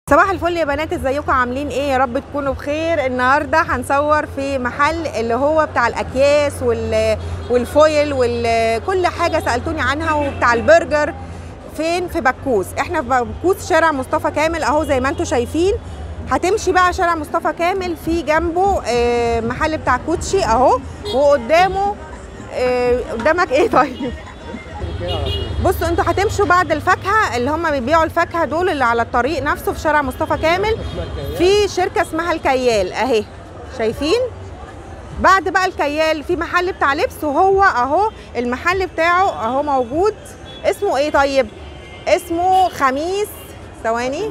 صباح الفل يا بنات ازيكم عاملين ايه يا رب تكونوا بخير النهارده هنصور في محل اللي هو بتاع الاكياس وال والفويل وكل حاجه سالتوني عنها وبتاع البرجر فين في بكوس احنا في بكوس شارع مصطفى كامل اهو زي ما انتم شايفين هتمشي بقى شارع مصطفى كامل في جنبه آه، محل بتاع كوتشي اهو وقدامه آه، قدامك ايه طيب بصوا انتوا هتمشوا بعد الفاكهه اللي هم بيبيعوا الفاكهه دول اللي على الطريق نفسه في شارع مصطفى كامل في شركه اسمها الكيال اهي شايفين بعد بقى الكيال في محل بتاع لبس وهو اهو المحل بتاعه اهو موجود اسمه ايه طيب اسمه خميس ثواني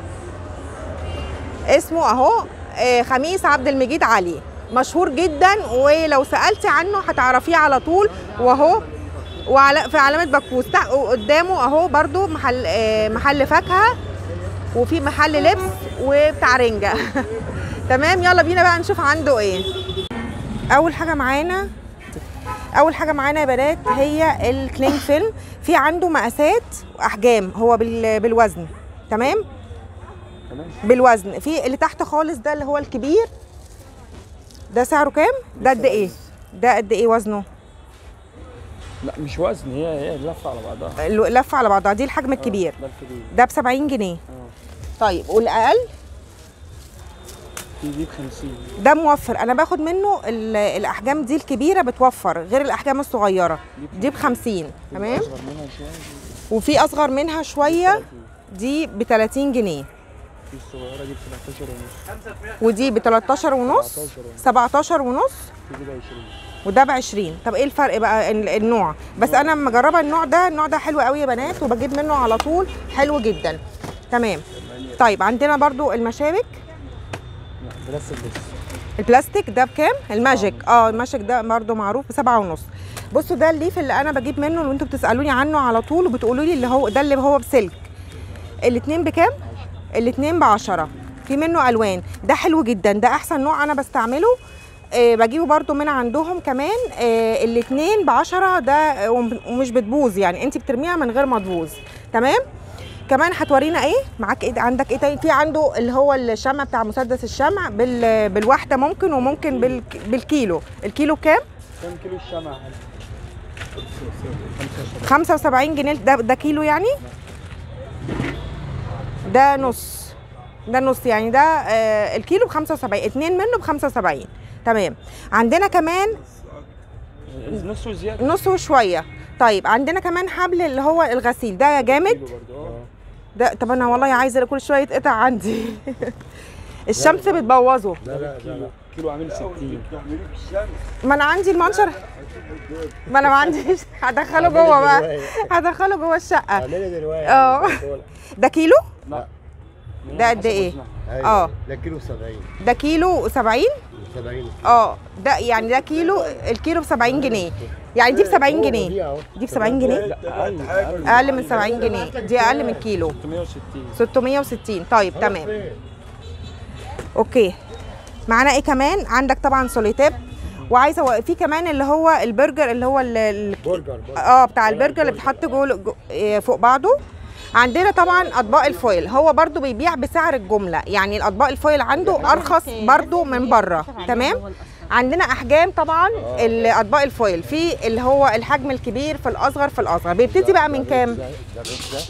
اسمه اهو آه، خميس عبد المجيد علي مشهور جدا ولو سالتي عنه هتعرفيه على طول وهو وعلى في علامه بكوس تحت قدامه اهو برضو محل آه، محل فاكهه وفي محل لبس وبتاع رنجه تمام يلا بينا بقى نشوف عنده ايه اول حاجه معانا اول حاجه معانا يا بنات هي الكلينج فيلم في عنده مقاسات واحجام هو بال- بالوزن تمام بالوزن في اللي تحت خالص ده اللي هو الكبير ده سعره كام ده قد ايه ده قد ايه وزنه لا مش وزن هي هي لفه على بعضها لفه على بعضها دي الحجم الكبير ده الكبير ده ب 70 جنيه طيب والاقل في دي ب 50 ده موفر انا باخد منه ال- الاحجام دي الكبيره بتوفر غير الاحجام الصغيره دي ب 50 تمام اصغر منها شويه وفي اصغر منها شويه دي ب 30 جنيه في الصغيره دي ب 17 ونص ودي ب 13 ونص 17 ونص في دي ب 20 وده ب 20 طب ايه الفرق بقى ال- النوع بس انا مجربه النوع ده النوع ده حلو قوي يا بنات وبجيب منه على طول حلو جدا تمام طيب عندنا برضو المشابك لا بس بس البلاستيك ده بكام؟ الماجيك اه الماجيك ده برضه معروف بسبعة ونص بصوا ده الليف اللي انا بجيب منه وانتوا بتسالوني عنه على طول وبتقولوا لي اللي هو ده اللي هو بسلك الاتنين بكام؟ الاتنين بعشرة في منه الوان ده حلو جدا ده احسن نوع انا بستعمله آه بجيبه برضو من عندهم كمان آه الاتنين بعشرة ده آه، وم- ومش بتبوظ يعني انت بترميها من غير ما تبوظ تمام كمان هتورينا ايه معاك ايه عندك ايه تاني في عنده اللي هو الشمع بتاع مسدس الشمع بال... بالواحده ممكن وممكن بال... بالكيلو الكيلو بكام كام كيلو الشمع 75 جنيه ده ده كيلو يعني ده نص ده نص يعني ده آه الكيلو ب 75 اتنين منه ب 75 تمام عندنا كمان نص وزياده نص وشويه طيب عندنا كمان حبل اللي هو الغسيل ده جامد كيلو برضه اه ده طب انا والله عايزه كل شويه يتقطع عندي الشمس بتبوظه كيلو كيلو عامل 60 ما انا عندي المنشر ما انا ما عنديش هدخله جوه بقى هدخله جوه الشقه اعملي دلوقتي اه ده كيلو لا ده قد ايه اه ده كيلو 70 ده كيلو 70 70 اه ده يعني ده كيلو الكيلو ب 70 جنيه يعني دي ب 70 جنيه دي ب 70 جنيه اقل اقل اقل من 70 جنيه دي اقل من كيلو 660 660 طيب تمام اوكي معانا ايه كمان عندك طبعا سوليتيب وعايزه و- في كمان اللي هو البرجر اللي هو ال- ال- برجر برجر. اه بتاع البرجر اللي بيتحط جوه جو- إيه، فوق بعضه عندنا طبعا اطباق الفويل هو برضو بيبيع بسعر الجمله يعني الاطباق الفويل عنده ارخص برضو من بره تمام عندنا احجام طبعا الاطباق الفويل في اللي هو الحجم الكبير في الاصغر في الاصغر بيبتدي بقى من كام ده بيتزا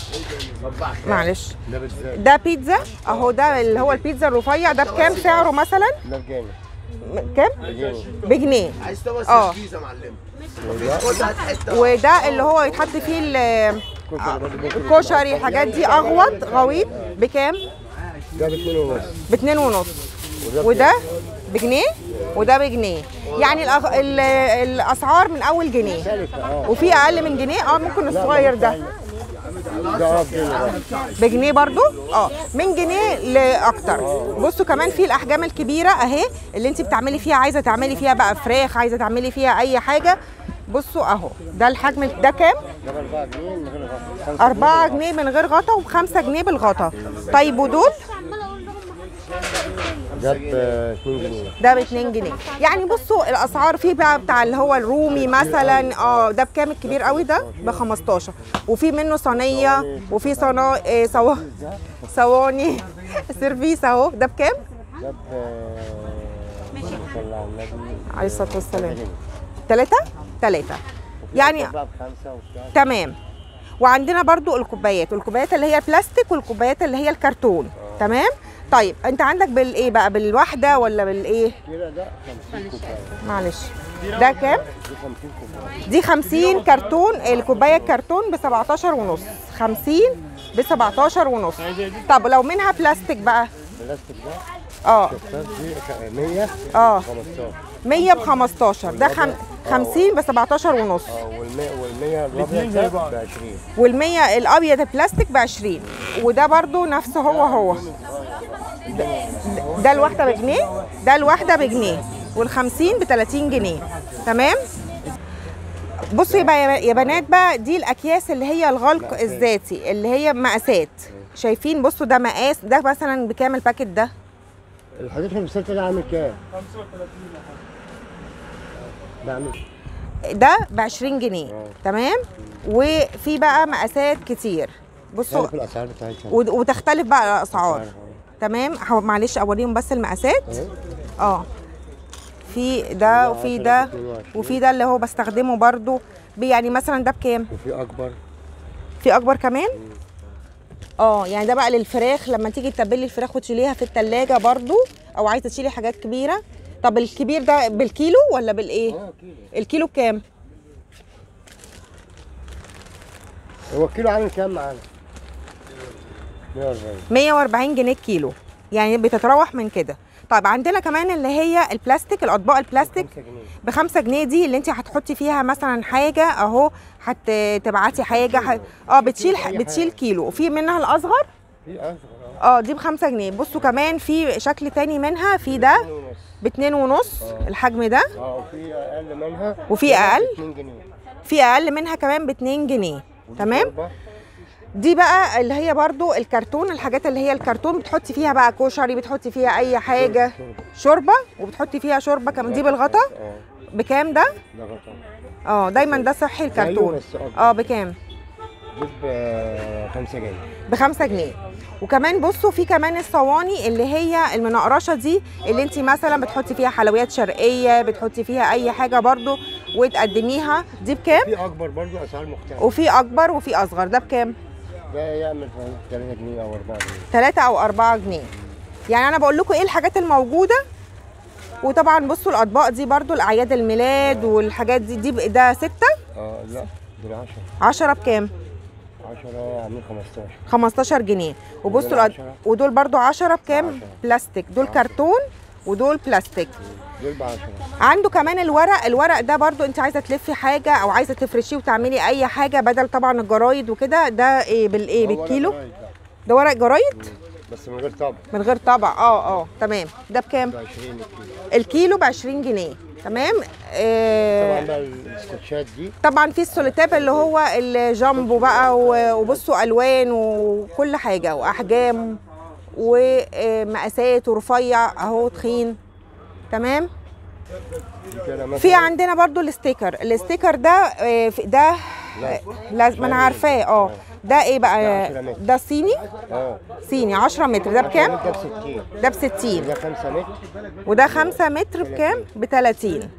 معلش ده بيتزا ده بيتزا اهو ده اللي هو البيتزا الرفيع ده بكام سعره مثلا ده الجامد م- كام بجنيه عايز توصل اه. الكيسه يا معلم خدها حته وده اللي هو يتحط فيه ال- الكشري الحاجات دي اغوط غويط بكام ده باتنين ونص باتنين ونص وده بجنيه وده بجنيه يعني الأغ... ال... الاسعار من اول جنيه ثالثة اه وفي اقل من جنيه اه ممكن الصغير ده ده اه بجنيه ده. بجنيه برضو اه من جنيه لاكتر بصوا كمان في الاحجام الكبيره اهي اللي انت بتعملي فيها عايزه تعملي فيها بقى فراخ عايزه تعملي فيها اي حاجه بصوا اهو ده الحجم ال- ده كام ده ب 4 جنيه من غير غطا خمسة 4 جنيه من غير غطا و5 جنيه بالغطا طيب ودول ده ب 2 جنيه ده ب 2 جنيه يعني بصوا الاسعار في بقى بتاع اللي هو الرومي مثلا اه ده بكام الكبير قوي ده ب 15 وفي منه صينيه وفي صنا إيه صوا... صواني سيرفيس اهو ده بكام ده ب صلى على النبي عليه الصلاه والسلام ثلاثة ثلاثة يعني بقى بخمسه وبتاع تمام وعندنا برضو الكوبايات والكوبايات اللي هي البلاستيك والكوبايات اللي هي الكرتون تمام طيب انت عندك بالايه بقى بالواحده ولا بالايه كده ده 50 كوبايه معلش ده كام دي 50 كوبايه دي 50 كرتون الكوبايه الكرتون ب 17 ونص 50 ب 17 ونص طب لو منها بلاستيك بقى البلاستيك ده اه شفتها دي 100 اه 15 100 ب 15 ده خم... 50 ب 17 ونص اه وال100 وال100 الابيض ده ب 20 وال100 الابيض البلاستيك ب 20 وده برضو نفس هو هو ده- ده الواحده بجنيه ده الواحده بجنيه وال50 ب 30 جنيه تمام بصوا يبقى يا بنات بقى دي الاكياس اللي هي الغلق الذاتي اللي هي مقاسات شايفين بصوا ده مقاس ده مثلا بكام الباكت ده الحديد في الست ده عامل كام؟ بعمل ده ب 20 جنيه اه. تمام وفي بقى مقاسات كتير بصوا تعرف الاسعار بتاعتها ود- وتختلف بقى الاسعار أسعار، تمام هو- معلش اوريهم بس المقاسات اهي. اه في ده وفي 10 ده ب 22. وفي ده اللي هو بستخدمه برضو ب- يعني مثلا ده بكام وفي اكبر في اكبر كمان اه يعني ده بقى للفراخ لما تيجي تتبلي الفراخ وتشيليها في التلاجة برضو او عايزه تشيلي حاجات كبيره طب الكبير ده بالكيلو ولا بالايه اه كيلو الكيلو بكام هو الكيلو عامل كام معانا؟ 140 140 جنيه الكيلو يعني بتتراوح من كده طيب عندنا كمان اللي هي البلاستيك الاطباق البلاستيك 5 جنيه ب 5 جنيه دي اللي انت هتحطي فيها مثلا حاجه اهو هتبعتي حاجه ح... اه بتشيل أي حاجة. بتشيل كيلو وفي منها الاصغر في اصغر اه اه دي ب 5 جنيه بصوا كمان في شكل تاني منها في ده اتنين ونص. ب 2 ونص اه. الحجم ده اه وفي اقل منها وفي أقل؟ 2 جنيه في اقل منها كمان ب 2 جنيه ودي تمام شوربة. دي بقى اللي هي برضو الكرتون الحاجات اللي هي الكرتون بتحطي فيها بقى كشري بتحطي فيها اي حاجه شوربة. شوربه وبتحطي فيها شوربه كمان دي بالغطا اه بكام ده ده غطا اه دايما ده صحي الكرتون بس أكبر. اه بكام دي ب 5 جنيه بخمسة جنيه وكمان بصوا في كمان الصواني اللي هي المنقرشه دي اللي انت مثلا بتحطي فيها حلويات شرقيه بتحطي فيها اي حاجه برضو وتقدميها دي بكام في اكبر برضو اسعار مختلفه وفي اكبر وفي اصغر ده بكام ده يعمل 3 جنيه او 4 جنيه 3 او 4 جنيه يعني انا بقول لكم ايه الحاجات الموجوده وطبعا بصوا الاطباق دي برضو الاعياد الميلاد والحاجات دي دي ب- ده 6 اه لا دول 10 10 بكام 10 عاملين 15 15 جنيه وبصوا ودول الأد- 10. ودول برضو 10 بكام 10. بلاستيك دول كرتون ودول بلاستيك دول ب 10 عنده كمان الورق الورق ده برضو انت عايزه تلفي حاجه او عايزه تفرشيه وتعملي اي حاجه بدل طبعا الجرايد وكده ده ايه بالايه بالكيلو ده ورق جرايد بس من غير طبع من غير طبع اه اه تمام ده بكام ب 20 الكيلو الكيلو ب 20 جنيه تمام طبعا آه بقى السكوتشات دي طبعا في السوليتاب اللي هو الجامبو بقى و- وبصوا الوان وكل حاجه واحجام ومقاسات ورفيع اهو تخين تمام دي كده مثلا في عندنا برضو الستيكر الستيكر ده آه، في- ده لا. لازم انا عارفاه اه ده ايه ده بقى 10 متر. ده صيني اه صيني 10 متر ده بكام ده ب 60 ده ب 60 ده 5 متر وده 5 متر بكام ب 30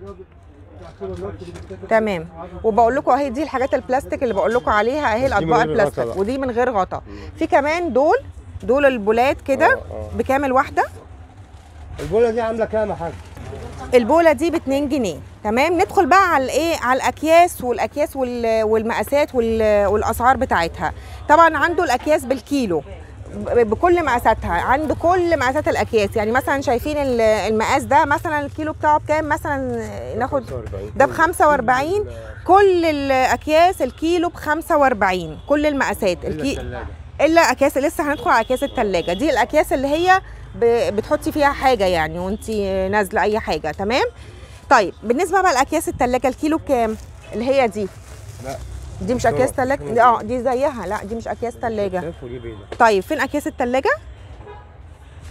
تمام وبقول لكم اهي دي الحاجات البلاستيك اللي بقول لكم عليها اهي من الاطباق غير البلاستيك غطا بقى. ودي من غير غطا في كمان دول دول البولات كده آه، آه. بكام الواحده البوله دي عامله كام يا حاج؟ البوله دي ب 2 جنيه تمام ندخل بقى على الايه على الاكياس والاكياس وال- والمقاسات وال- والاسعار بتاعتها طبعا عنده الاكياس بالكيلو ب- بكل مقاساتها عنده كل مقاسات الاكياس يعني مثلا شايفين ال- المقاس ده مثلا الكيلو بتاعه بكام مثلا ناخد 45 ده ب 45 كل الاكياس الكيلو ب 45 كل المقاسات إلا الكي... التلاجة. الا اكياس لسه هندخل على اكياس التلاجة دي الاكياس اللي هي ب... بتحطي فيها حاجه يعني وانت نازله اي حاجه تمام طيب بالنسبه بقى لاكياس التلاجة الكيلو بكام اللي هي دي لا دي مش صور. اكياس تلاجة اه دي زيها لا دي مش اكياس تلاجة شايف ودي بيضة طيب فين اكياس التلاجة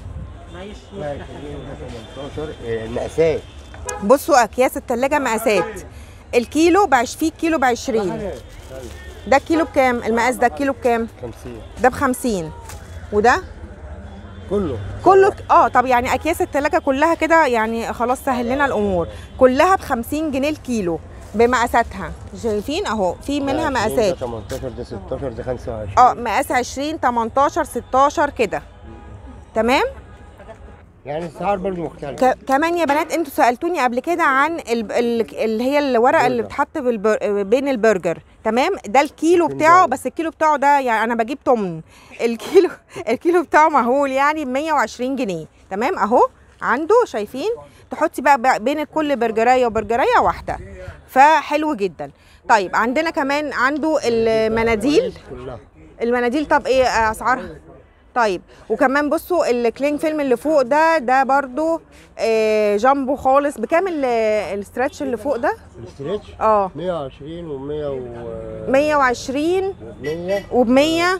لا 18 المقاسات بصوا اكياس التلاجة مقاسات الكيلو بعش فيه كيلو ب 20 ده الكيلو بكام المقاس ده الكيلو بكام 50 ده ب 50 وده كله كله اه طب يعني اكياس التلاجة كلها كده يعني خلاص سهل لنا الامور كلها ب 50 جنيه الكيلو بمقاساتها شايفين اهو في منها ده 20 مقاسات ده 18 ده 16 ده 25 اه مقاس 20 18 16 كده تمام يعني الاسعار برضه مختلفه ك- كمان يا بنات انتوا سالتوني قبل كده عن ال- ال- اللي هي الورقه اللي برجر. بتحط بالبر... بين البرجر تمام ده الكيلو فين بتاعه ده؟ بس الكيلو بتاعه ده يعني انا بجيب تمن الكيلو الكيلو بتاعه مهول يعني ب 120 جنيه تمام اهو عنده شايفين تحطي بقى بقى بين كل برجرايه وبرجرايه واحده فحلو جدا طيب عندنا كمان عنده المناديل كلها المناديل طب ايه اسعارها طيب وكمان بصوا الكلينج فيلم اللي فوق ده ده برضو آه جامبو خالص بكام ال- الستريتش اللي فوق ده الاستريتش اه 120 و100 و 120 100 وب100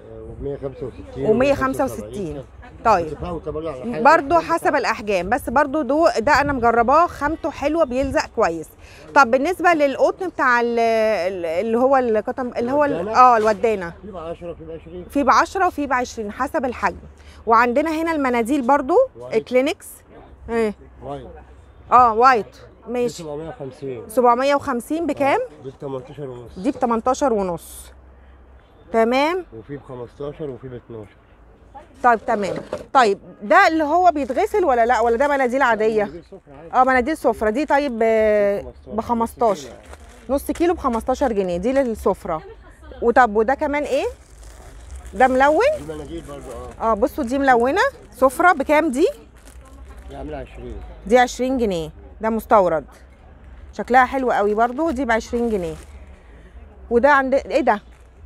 و165 و165 طيب متفاوتة برضه على حاجة برضو حسب الاحجام بس برضو دو ده انا مجرباه خامته حلوه بيلزق كويس طب بالنسبه للقطن بتاع ال- ال- اللي هو القطن اللي هو ال- الودانة؟ اه الودانه في ب 10 في ب 20 في ب 10 وفي ب 20 حسب الحجم وعندنا هنا المناديل برضو وايت. كلينكس ايه وايد اه وايت دي ماشي 750 750 بكام دي ب 18 ونص دي ب 18 ونص تمام وفي ب 15 وفي ب 12 طيب تمام طيب ده اللي هو بيتغسل ولا لا ولا ده مناديل عاديه دي صفر عادي اه مناديل سفره دي طيب ب 15 نص كيلو ب 15 جنيه دي للسفره وطب وده كمان ايه ده ملون دي مناديل برضه اه اه بصوا دي ملونه سفره بكام دي دي عاملة 20 دي 20 جنيه ده مستورد شكلها حلو قوي برضو دي ب 20 جنيه وده عند ايه ده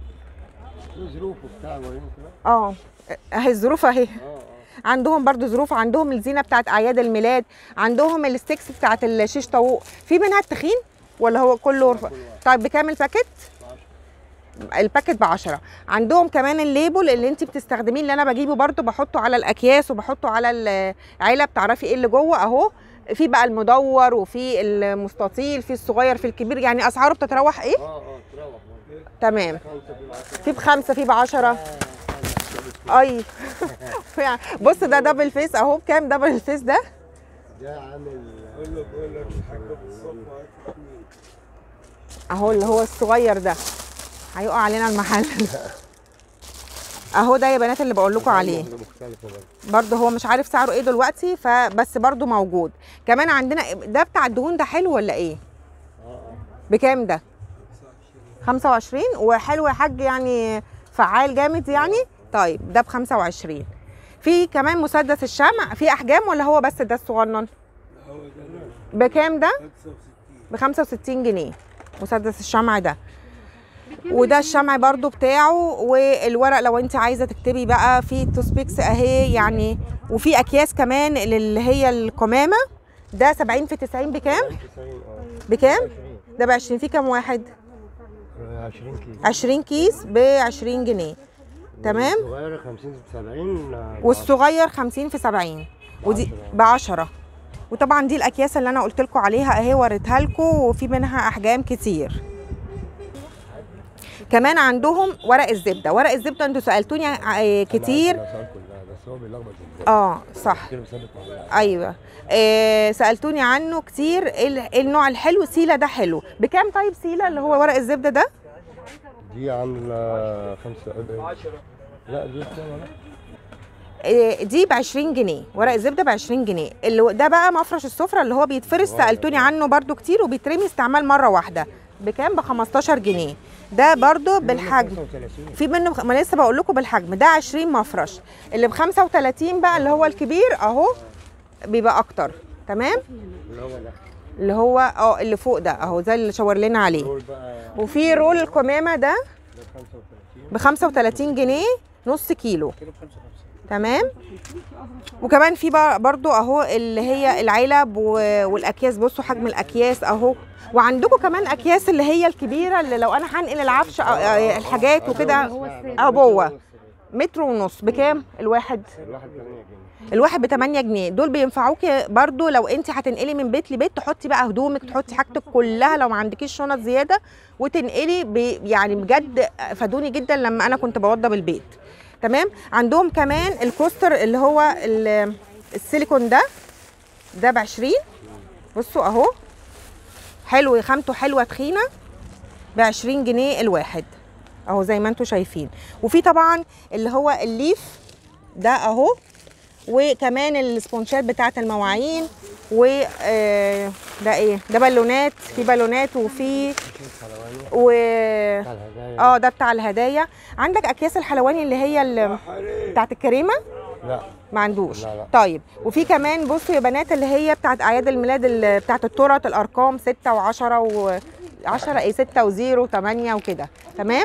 في ظروف وبتاع وريني كده اه اهي الظروف اهي اه اه عندهم برضو ظروف عندهم الزينه بتاعت اعياد الميلاد عندهم الستيكس بتاعت الشيش طاووق في منها التخين ولا هو كله رف... طيب بكام الباكت الباكت ب 10 عندهم كمان الليبل اللي انت بتستخدميه اللي انا بجيبه برضو بحطه على الاكياس وبحطه على العلب تعرفي ايه اللي جوه اهو في بقى المدور وفي المستطيل في الصغير في الكبير يعني اسعاره بتتراوح ايه اه اه تروح برضه تمام خمسة في 10 في بخمسه في بعشرة اي يعني بص ده دبل فيس اهو بكام دبل الفيس ده ده عامل اهو اللي هو الصغير ده هيقع علينا المحل اهو ده يا بنات اللي بقول لكم عليه مختلفة برضه برضه هو مش عارف سعره ايه دلوقتي فبس برضه موجود كمان عندنا ده بتاع الدهون ده حلو ولا ايه اه اه بكام ده 25 وحلو يا حاج يعني فعال جامد يعني طيب ده ب 25 في كمان مسدس الشمع في احجام ولا هو بس ده الصغنن بكام ده ب 65 جنيه مسدس الشمع ده وده الشمع برضو بتاعه والورق لو انت عايزه تكتبي بقى في توسبيكس اهي يعني وفي اكياس كمان اللي هي القمامه ده 70 في 90 بكام 90 اه بكام ده ب 20 في كام واحد 20 كيلو 20 كيس ب 20 جنيه تمام صغيرة 50 في 70 آه، والصغير 50 في 70 ودي ب 10 وطبعا دي الاكياس اللي انا قلت لكم عليها اهي وريتها لكم وفي منها احجام كتير كمان عندهم ورق الزبده ورق الزبده انتوا سالتوني ع- كتير الأسعار كلها بس هو بيلخبط ازاي اه صح كيلو ثابت معايا. ايوه آه سالتوني عنه كتير ايه ال- إيه النوع الحلو سيلا ده حلو بكام طيب سيلا اللي هو ورق الزبده ده دي عاملة خمسة لا دي بكام ولا؟ آه، دي ب 20 جنيه ورق الزبده ب 20 جنيه اللي ده بقى مفرش السفره اللي هو بيتفرش سالتوني عنه برده كتير وبيترمي استعمال مره واحده بكام ب 15 جنيه ده برده بالحجم 35 في منه بخ- ما أنا لسه بقول لكم بالحجم ده 20 مفرش اللي ب 35 بقى اللي هو الكبير اهو بيبقى اكتر تمام اللي هو ده اللي هو اه اللي فوق ده اهو زي اللي شاور لنا عليه دول بقى وفي رول القمامه ده ده 35 ب 35 جنيه نص كيلو تمام وكمان في بقى برضو اهو اللي هي العلب و- والاكياس بصوا حجم الاكياس اهو وعندكم كمان اكياس اللي هي الكبيره اللي لو انا هنقل العفش أو- آه، الحاجات وكده عبوه متر ونص بكام الواحد الواحد 8 جنيه الواحد ب 8 جنيه دول بينفعوكي برضو لو انت هتنقلي من بيت لبيت تحطي بقى هدومك تحطي حاجتك كلها لو ما عندكيش شنط زياده وتنقلي ب... يعني بجد فادوني جدا لما انا كنت بوضب البيت تمام عندهم كمان الكوستر اللي هو ال- السيليكون ده ده ب 20 بصوا اهو حلو خامته حلوه تخينه ب 20 جنيه الواحد اهو زي ما انتم شايفين وفي طبعا اللي هو الليف ده اهو وكمان السبونشات بتاعه المواعين و آه، ده ايه ده بالونات في بالونات وفي و بتاع الهدايا اه ده بتاع الهدايا عندك اكياس الحلواني اللي هي ال- بتاعت الكريمه لا ما عندوش لا، لا. طيب وفي كمان بصوا يا بنات اللي هي بتاعت اعياد الميلاد ال- بتاعت التورت الارقام 6 و10 و 10 ايه 6 و0 و8 وكده تمام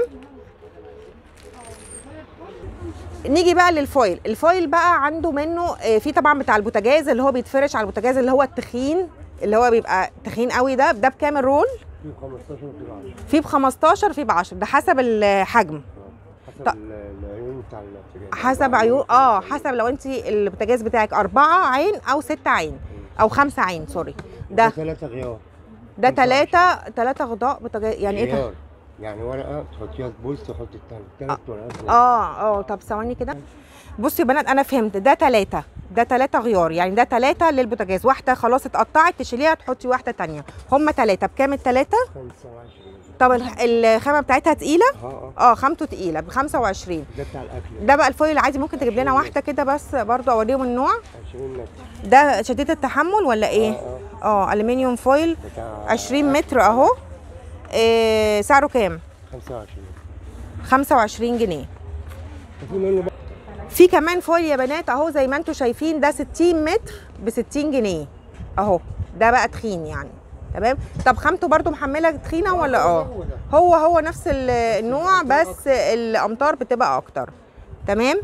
نيجي بقى للفويل الفويل بقى عنده منه آه، في طبعا بتاع البوتاجاز اللي هو بيتفرش على البوتاجاز اللي هو التخين اللي هو بيبقى تخين قوي ده ده بكام الرول في 15 وفي 10 في ب 15 في ب 10 ده حسب الحجم حسب طب- ال- العيون بتاع الاتجاه حسب عيون اه حسب لو انت البوتاجاز بتاعك أربعة عين أو ستة عين أو خمسة عين سوري ده ثلاثة غيار ده 25. تلاتة تلاتة غطاء بوتاجاز يعني ايه ده؟ غيار يعني ورقة تحطيها في بوز تحط التاني ثلاث ورقات زي- اه اه طب ثواني كده بصوا يا بنات انا فهمت ده تلاتة ده تلاتة غيار يعني ده تلاتة للبوتاجاز واحدة خلاص اتقطعت تشيليها تحطي واحدة تانية هما تلاتة بكام التلاتة؟ 25 طب الح- الخامة بتاعتها تقيلة؟ اه اه اه خامته تقيلة ب 25 ده بتاع الاكل ده بقى الفويل العادي ممكن تجيب لنا واحدة كده بس برضو اوريهم النوع 20 متر ده شديد التحمل ولا ايه؟ اه اه الومنيوم فويل بتاع 20 متر اهو إيه سعره كام 25 25 جنيه وفي منه بقى في كمان فويل يا بنات اهو زي ما انتم شايفين ده 60 متر ب 60 جنيه اهو ده بقى تخين يعني تمام طب خامته برضو محمله تخينه ولا اه هو هو نفس ال- النوع بس الامتار بتبقى اكتر تمام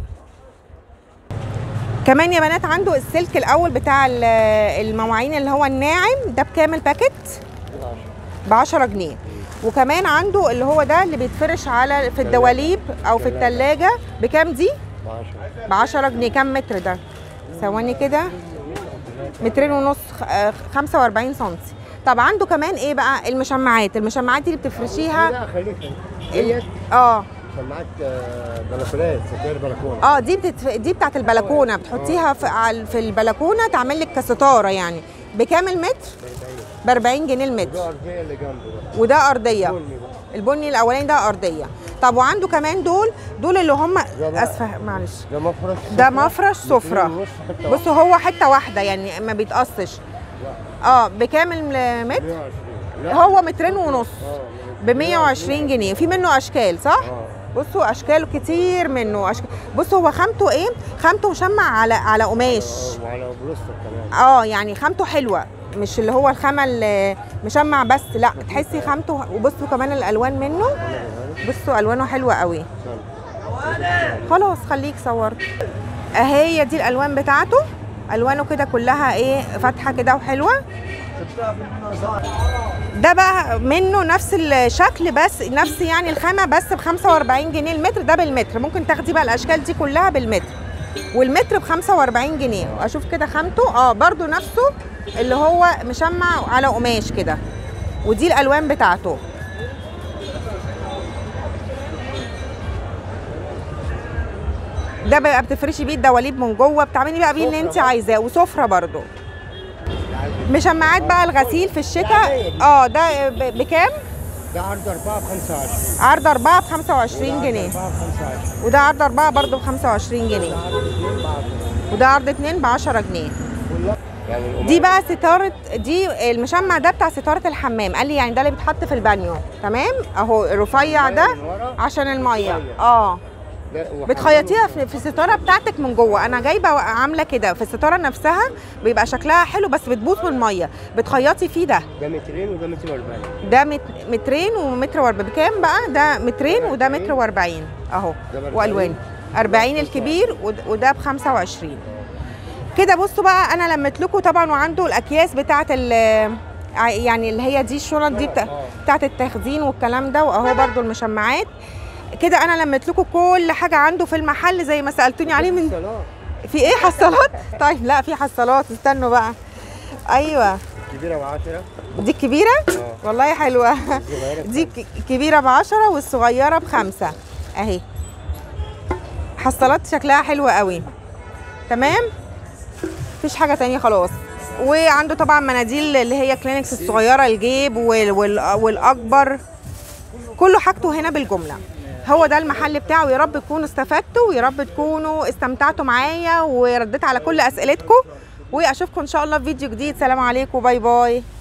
كمان يا بنات عنده السلك الاول بتاع ال- المواعين اللي هو الناعم ده بكام الباكت ب 10 جنيه وكمان عنده اللي هو ده اللي بيتفرش على في الدواليب او في الثلاجه بكام دي ب 10 ب 10 جنيه كام متر ده ثواني كده مترين ونص خ- آه، 45 سنتي طب عنده كمان ايه بقى المشمعات المشمعات دي اللي بتفرشيها لا خليك ال- اه سماعات آه، بلكونات ستاير بلكونه اه دي بتتف... دي بتاعت البلكونه بتحطيها في على- في البلكونه تعمل لك كستاره يعني بكام المتر ب 40 جنيه المتر ده ارضيه اللي جنبه ده وده ارضيه بني بقى البني الاولاني ده ارضيه طب وعنده كمان دول دول اللي هم ده بقى. اسفه معلش ده مفرش ده سفرة. مفرش سفرة. مترين ونص حتة بصوا هو حته واحده يعني ما بيتقصش اه بكام المتر 120 لا هو مترين ونص اه ب 120 جنيه في منه اشكال صح اه بصوا اشكال كتير منه أشكال. بصوا هو خامته ايه خامته مشمع على على قماش آه، وعلى بلوستر كمان اه يعني خامته حلوه مش اللي هو الخامه اللي مشمع بس لا تحسي خامته وبصوا كمان الالوان منه بصوا الوانه حلوه قوي خلاص خليك صورت اهي دي الالوان بتاعته الوانه كده كلها ايه فاتحه كده وحلوه ده بقى منه نفس الشكل بس نفس يعني الخامه بس ب 45 جنيه المتر ده بالمتر ممكن تاخدي بقى الاشكال دي كلها بالمتر والمتر ب 45 جنيه اشوف كده خامته اه برضو نفسه اللي هو مشمع على قماش كده ودي الالوان بتاعته ده بقى بتفرشي بيه الدواليب من جوه بتعملي بقى بيه اللي انت عايزاه وسفره برضو مشمعات بقى الغسيل في الشتاء اه ده ب- بكام ده عرض 4 ب 25 عرض 4 ب 25 جنيه 4 ب 25 وده عرض 4 برضه ب 25 جنيه وده عرض 2 ب 10 جنيه يعني القماش دي بقى ستارة دي المشمع ده بتاع ستارة الحمام قال لي يعني ده اللي بيتحط في البانيو تمام اهو الرفيع ده من ورا عشان المية رفيع. اه ده وحجمه- بتخيطيها في في الستاره بتاعتك من جوه انا جايبه عامله كده في الستاره نفسها بيبقى شكلها حلو بس بتبوظ من الميه بتخيطي فيه ده ده مترين وده متر 40 ده مت- مترين ومتر واربعين بكام بقى ده مترين وده متر واربعين اهو ده بأربعين. والوان 40 الكبير ود- وده ب 25 كده بصوا بقى انا لمت لكم طبعا وعنده الاكياس بتاعه ال يعني اللي هي دي الشنط دي بتا... بتاعه التخزين والكلام ده واهو برضو المشمعات كده انا لميت لكم كل حاجه عنده في المحل زي ما سالتوني عليه من في ايه حصالات طيب لا في حصالات استنوا بقى ايوه كبيرة بعشرة دي الكبيره اه والله حلوه صغيرة دي ك- كبيره بعشرة والصغيره بخمسة اهي حصالات شكلها حلو قوي تمام مفيش حاجه تانية خلاص وعنده طبعا مناديل اللي هي كلينكس الصغيره الجيب وال وال والاكبر كله حاجته هنا بالجمله هو ده المحل بتاعه يا رب تكونوا استفدتوا ويا رب تكونوا استمتعتوا معايا ورديت على كل اسئلتكم واشوفكم ان شاء الله في فيديو جديد سلام عليكم باي باي